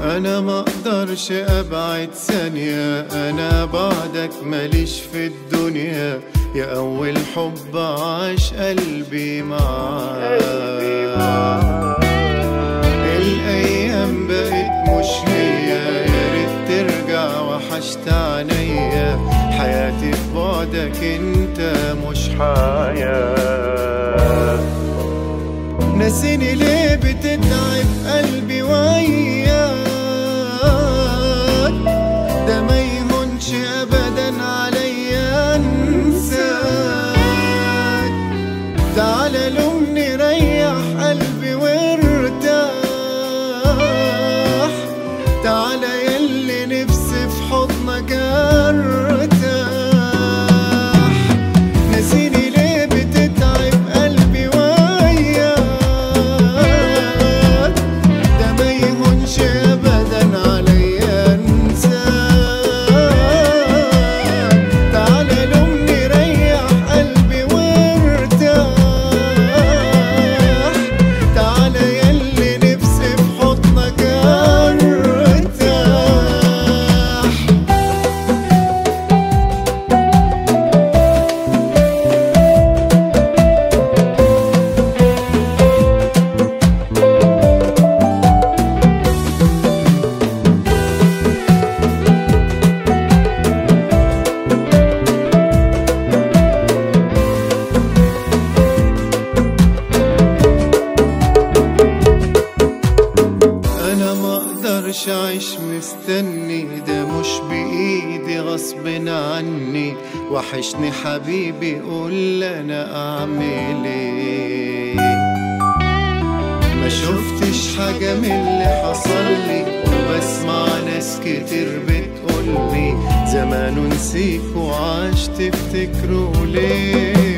انا ما اقدرش ابعد ثانية انا بعدك ماليش في الدنيا يا اول حب عاش قلبي معاك الايام بقت مش هي يا ريت ترجع وحشت عينيا حياتي في بعدك انت مش حياه نسيني ليه بتتعب قلبي وياك ده ما يهونش ابدا عليا انساك تعالى لومني ريح قلبي وارتاح تعالى يلي نفسي في حضنك ارتاح نسيني ليه بتتعب قلبي وياك ده ما يهونش ابدا عليا انساك تعالى لومني ريح قلبي وارتاح تعالى يلي نفسي في حضنك ارتاح انا ما اقدرش اعيش مستني ده مش بايدي غصب عني وحشني حبيبي قول انا اعمل ايه ما شفتش حاجة من اللي حصل لي وبسمع ناس كتير بتقولي زمان نسيك وعاش تفتكروا ليه